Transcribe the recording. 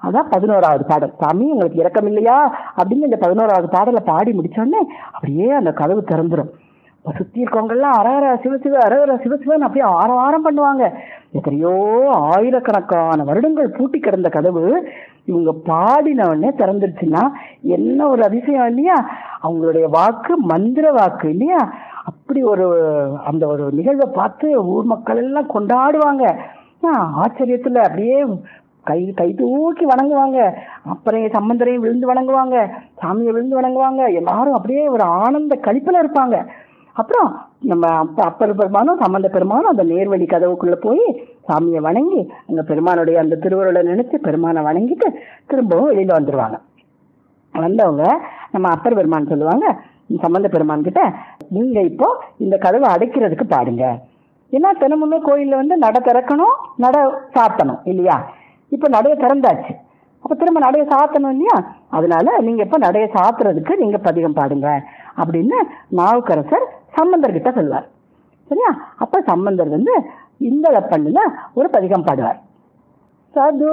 அதான் பதினோராவது பாடல் சாமி உங்களுக்கு இரக்கம் இல்லையா அப்படின்னு இந்த பதினோராவது பாடலை பாடி முடிச்சோடனே அப்படியே அந்த கதவு திறந்துரும் இப்ப சுத்தி இருக்கவங்க எல்லாம் அரகர சிவசிவ அரகர சிவசிவன் அப்படியே ஆரவாரம் பண்ணுவாங்க எத்தனையோ ஆயிரக்கணக்கான வருடங்கள் பூட்டி கிடந்த கதவு இவங்க பாடின உடனே திறந்துருச்சுன்னா என்ன ஒரு அதிசயம் இல்லையா அவங்களுடைய வாக்கு மந்திர வாக்கு இல்லையா அப்படி ஒரு அந்த ஒரு நிகழ்வை பார்த்து ஊர் மக்கள் எல்லாம் கொண்டாடுவாங்க ஆஹ் ஆச்சரியத்துல அப்படியே கை கை தூக்கி வணங்குவாங்க அப்புறம் சம்பந்தரையும் விழுந்து வணங்குவாங்க சாமியை விழுந்து வணங்குவாங்க எல்லாரும் அப்படியே ஒரு ஆனந்த கழிப்புல இருப்பாங்க அப்புறம் நம்ம அப்ப அப்பர் பெருமானும் சம்பந்த பெருமானும் அந்த நேர்வழி கதவுக்குள்ள போய் சாமியை வணங்கி அங்க பெருமானுடைய அந்த திருவருளை நினைச்சு பெருமானை வணங்கிட்டு திரும்பவும் வெளியில வந்துருவாங்க வந்தவங்க நம்ம அப்பர் பெருமான் சொல்லுவாங்க சம்பந்த பெருமான் கிட்ட நீங்க இப்போ இந்த கதவை அடைக்கிறதுக்கு பாடுங்க ஏன்னா தினமுமே கோயில்ல வந்து நட திறக்கணும் நட சாத்தணும் இல்லையா இப்ப நடைய திறந்தாச்சு அப்ப திரும்ப நடைய சாத்தணும் இல்லையா அதனால நீங்க இப்ப நடைய சாத்துறதுக்கு நீங்க பதிகம் பாடுங்க அப்படின்னு நாவுக்கரசர் சம்பந்தர் கிட்ட சொல்வார் சரியா அப்ப சம்பந்தர் வந்து இந்த பண்ணுல ஒரு பதிகம் பாடுவார் சது